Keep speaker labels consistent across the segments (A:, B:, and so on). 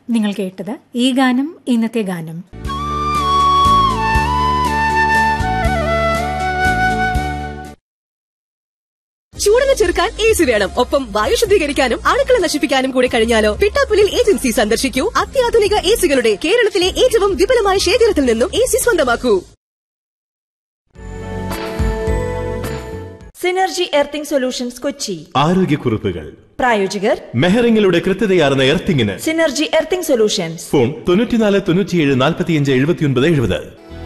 A: നിങ്ങൾ കേട്ടത് ഈ ഗാനം ഇന്നത്തെ ഗാനം
B: ചൂടിനെ ചെറുക്കാൻ എ സി വേണം ഒപ്പം വായു ശുദ്ധീകരിക്കാനും അണുക്കളെ നശിപ്പിക്കാനും കൂടി കഴിഞ്ഞാലോ പിട്ടാപ്പുലിൽ ഏജൻസി സന്ദർശിക്കൂ അത്യാധുനിക എ സികളുടെ കേരളത്തിലെ ഏറ്റവും വിപുലമായ ശേഖരത്തിൽ നിന്നും എ സി സ്വന്തമാക്കൂ
C: സിനർജി എർത്തിംഗ് സൊല്യൂഷൻസ് കൊച്ചി
D: ആരോഗ്യക്കുറിപ്പുകൾ
C: പ്രായോജകർ
D: മെഹറിംഗിലൂടെ കൃത്യതയാർന്ന എർത്തിങ്ങിന്
C: സിനർജി എർത്തിംഗ് സൊല്യൂഷൻസ്
D: ഫോൺ തൊണ്ണൂറ്റിനാല് തൊണ്ണൂറ്റിയേഴ് നാൽപ്പത്തിയഞ്ച് എഴുപത്തിയൊൻപത് എഴുപത്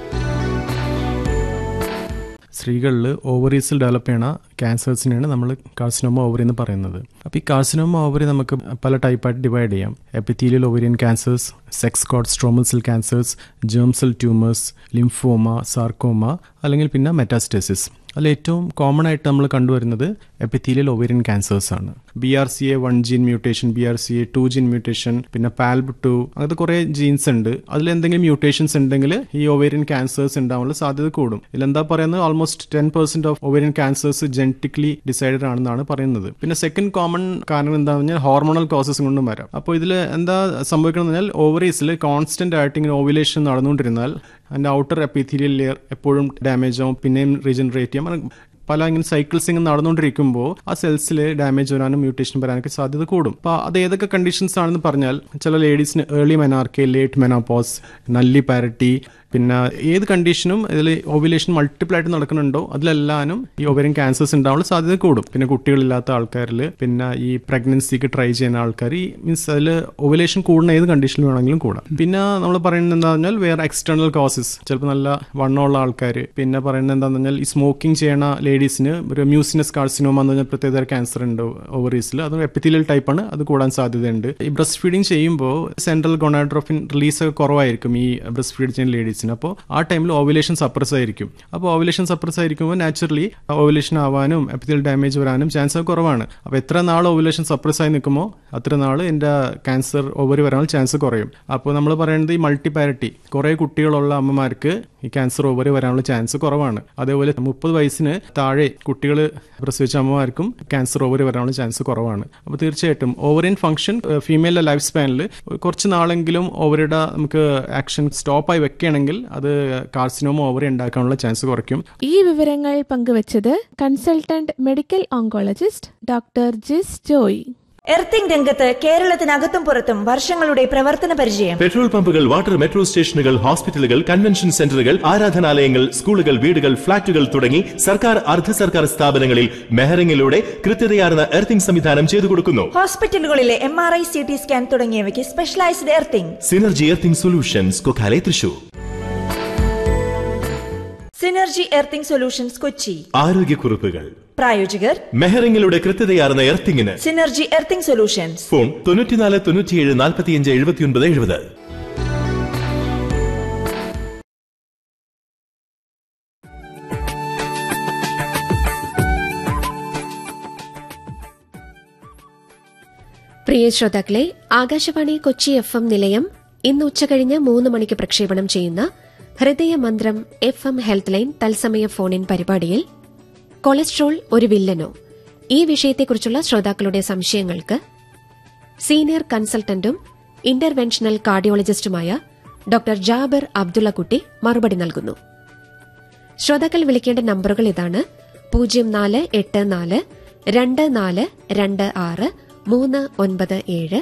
E: സ്ത്രീകളിൽ ഓവറീസിൽ ഡെവലപ്പ് ചെയ്യണ ക്യാൻസേഴ്സിനെയാണ് നമ്മൾ കാർസിനോമ ഓവറി എന്ന് പറയുന്നത് അപ്പോൾ ഈ കാർസിനോമ ഓവറി നമുക്ക് പല ടൈപ്പായിട്ട് ഡിവൈഡ് ചെയ്യാം epithelial ovarian cancers sex cord stromal cell cancers germ cell tumours lymphoma sarcoma അല്ലെങ്കിൽ പിന്നെ മെറ്റാസ്റ്റസിസ് അതിൽ ഏറ്റവും കോമൺ ആയിട്ട് നമ്മൾ കണ്ടുവരുന്നത് എപ്പിത്തീലിയൽ ഓവേറിയൻ ക്യാൻസേഴ്സ് ആണ് B R C A one gene mutation B R C A two gene mutation പിന്നെ PALB to അങ്ങനത്തെ കുറേ ജീൻസ് ഉണ്ട് അതിൽ എന്തെങ്കിലും മ്യൂട്ടേഷൻസ് ഉണ്ടെങ്കിൽ ഈ ഓവേറിയൻ ക്യാൻസേഴ്സ് ഉണ്ടാവാനുള്ള സാധ്യത കൂടും ഇതിലെന്താ പറയുന്നത് almost ten percent of ovarian cancers genetically decided ആണെന്നാണ് പറയുന്നത് പിന്നെ സെക്കൻഡ് കോമൺ കാരണം എന്താണെന്ന് പറഞ്ഞാൽ ഹോർമോണൽ കോസസ് കൊണ്ടും വരാം അപ്പോൾ ഇതിൽ എന്താ സംഭവിക്കുന്നത് പറഞ്ഞാൽ ഓവറീസിൽ കോൺസ്റ്റന്റ് ആയിട്ട് ഇങ്ങനെ ഓവുലേഷൻ നടന്നുകൊണ്ടിരുന്നാൽ അതിന്റെ ഔട്ടർ എപ്പിത്തീരിയൽ ലെയർ എപ്പോഴും ഡാമേജ് ആവും പിന്നെയും റീജനറേറ്റ് ചെയ്യാം അങ്ങനെ പല ഇങ്ങനെ സൈക്കിൾസ് ഇങ്ങനെ നടന്നുകൊണ്ടിരിക്കുമ്പോൾ ആ സെൽസിൽ ഡാമേജ് വരാനും മ്യൂട്ടേഷൻ വരാനൊക്കെ സാധ്യത കൂടും അപ്പോൾ അത് ഏതൊക്കെ കണ്ടീഷൻസ് ആണെന്ന് പറഞ്ഞാൽ ചില ലേഡീസിന് ഏർലി മെനാർക്കെ ലേറ്റ് മെനാപ്പോസ് നല്ലി പാരറ്റി പിന്നെ ഏത് കണ്ടീഷനും ഇതിൽ ഓവുലേഷൻ മൾട്ടിപ്പിൾ ആയിട്ട് നടക്കുന്നുണ്ടോ അതിലെല്ലാനും ഈ ഓവറിയൻ ക്യാൻസേഴ്സ് ഉണ്ടാവാനുള്ള സാധ്യത കൂടും പിന്നെ കുട്ടികളില്ലാത്ത ആൾക്കാരിൽ പിന്നെ ഈ പ്രഗ്നൻസിക്ക് ട്രൈ ചെയ്യുന്ന ആൾക്കാർ ഈ മീൻസ് അതിൽ ഓവുലേഷൻ കൂടുന്ന ഏത് കണ്ടീഷനിൽ വേണമെങ്കിലും കൂടാം പിന്നെ നമ്മൾ പറയുന്നത് എന്താ പറഞ്ഞാൽ വേറെ എക്സ്റ്റേണൽ കോസസ് ചിലപ്പോൾ നല്ല വണ്ണമുള്ള ആൾക്കാർ പിന്നെ പറയുന്നത് എന്താണെന്ന് പറഞ്ഞാൽ ഈ സ്മോക്കിംഗ് ചെയ്യണ ലേഡീസിന് ഒരു മ്യൂസിനസ് കാർസിനോമ എന്ന് പറഞ്ഞാൽ പ്രത്യേക ക്യാൻസർ ഉണ്ട് ഓവറീസിൽ അത് എപ്പിത്തീലിയൽ ടൈപ്പാണ് അത് കൂടാൻ സാധ്യതയുണ്ട് ഈ ബ്രസ്റ്റ് ഫീഡിങ് ചെയ്യുമ്പോൾ സെൻട്രൽ ഗൊണാഡ്രോഫിൻ റിലീസ് ഒക്കെ കുറവായിരിക്കും ഈ ബ്രസ്റ്റ് ഫീഡ് ചെയ്യുന്ന ലേഡീസിന് അപ്പോൾ ആ ടൈമിൽ ഓവുലേഷൻ സപ്രസ് ആയിരിക്കും അപ്പോൾ ഓവുലേഷൻ സപ്രസ് ആയിരിക്കുമ്പോൾ നാച്ചുറലി ഓവുലേഷൻ ആവാനും എപ്പിത്തീൽ ഡാമേജ് വരാനും ചാൻസ് കുറവാണ് അപ്പോൾ എത്ര നാൾ ഓവുലേഷൻ സപ്രസ് ആയി നിൽക്കുമ്പോൾ അത്ര നാൾ എൻ്റെ ക്യാൻസർ ഓവറി വരാനുള്ള ചാൻസ് കുറയും അപ്പോൾ നമ്മൾ പറയുന്നത് ഈ മൾട്ടിപാരിറ്റി കുറേ കുട്ടികളുള്ള അമ്മമാർക്ക് ഈ ക്യാൻസർ ഓവറി വരാനുള്ള ചാൻസ് കുറവാണ് അതേപോലെ മുപ്പത് വയസ്സിന് താഴെ കുട്ടികൾ പ്രസവിച്ച അമ്മമാർക്കും ക്യാൻസർ ഓവറി വരാനുള്ള ചാൻസ് കുറവാണ് അപ്പോൾ തീർച്ചയായിട്ടും ഓവറിയൻ ഫംഗ്ഷൻ ഫീമെയിലിന്റെ ലൈഫ് സ്പാനിൽ കുറച്ച് നാളെങ്കിലും ഓവറിയുടെ നമുക്ക് ആക്ഷൻ സ്റ്റോപ്പായി വെക്കുകയാണെങ്കിൽ അത് കാർസിനോമ ഓവറി ഉണ്ടാക്കാനുള്ള ചാൻസ് കുറയ്ക്കും
F: ഈ വിവരങ്ങൾ പങ്കുവച്ചത് കൺസൾട്ടന്റ് മെഡിക്കൽ ഓങ്കോളജിസ്റ്റ് ഡോക്ടർ ജിസ് ജോയ്
C: എർത്തിംഗ് രംഗത്ത് കേരളത്തിനകത്തും പുറത്തും വർഷങ്ങളുടെ പ്രവർത്തന പരിചയം
D: പെട്രോൾ പമ്പുകൾ വാട്ടർ മെട്രോ സ്റ്റേഷനുകൾ ഹോസ്പിറ്റലുകൾ കൺവെൻഷൻ സെന്ററുകൾ ആരാധനാലയങ്ങൾ സ്കൂളുകൾ വീടുകൾ ഫ്ളാറ്റുകൾ തുടങ്ങി സർക്കാർ അർദ്ധ സർക്കാർ സ്ഥാപനങ്ങളിൽ മെഹറിംഗിലൂടെ കൃത്യതയാർന്ന എർത്തിംഗ് സംവിധാനം ചെയ്തു കൊടുക്കുന്നു
C: ഹോസ്പിറ്റലുകളിലെ M R I C T scan തുടങ്ങിയവയ്ക്ക് specialised earthing
D: synergy earthing solutions Kokkale Thrissur
C: synergy earthing solutions Kochi
D: ആരോഗ്യക്കുറിപ്പുകൾ
C: പ്രായോജകർ
D: മെഹറിംഗിലൂടെ കൃത്യതയാർന്ന എർത്തിങ്ങിന്
C: സിനർജി എർത്തിംഗ് സൊല്യൂഷൻസ്
D: ഫോൺ തൊണ്ണൂറ്റിനാല് തൊണ്ണൂറ്റിയേഴ് നാൽപ്പത്തിയഞ്ച് എഴുപത്തിയൊൻപത് എഴുപത്
G: പ്രിയ ശ്രോതാക്കളെ ആകാശവാണി കൊച്ചി എഫ് എം നിലയം ഇന്ന് ഉച്ചകഴിഞ്ഞ് മൂന്ന് മണിക്ക് പ്രക്ഷേപണം ചെയ്യുന്ന ഹൃദയമന്ത്രം എഫ് എം ഹെൽത്ത് ലൈൻ തത്സമയ ഫോണിൻ പരിപാടിയിൽ കൊളസ്ട്രോൾ ഒരു വില്ലനോ ഈ വിഷയത്തെക്കുറിച്ചുള്ള ശ്രോതാക്കളുടെ സംശയങ്ങൾക്ക് സീനിയർ കൺസൾട്ടന്റും ഇന്റർവെൻഷണൽ കാർഡിയോളജിസ്റ്റുമായ ഡോക്ടർ ജാബർ അബ്ദുള്ളക്കുട്ടി മറുപടി നൽകുന്നു ശ്രോതാക്കൾ വിളിക്കേണ്ട നമ്പറുകൾ ഇതാണ് പൂജ്യം നാല് എട്ട് നാല് രണ്ട് നാല് രണ്ട് ആറ് മൂന്ന് ഒൻപത് ഏഴ്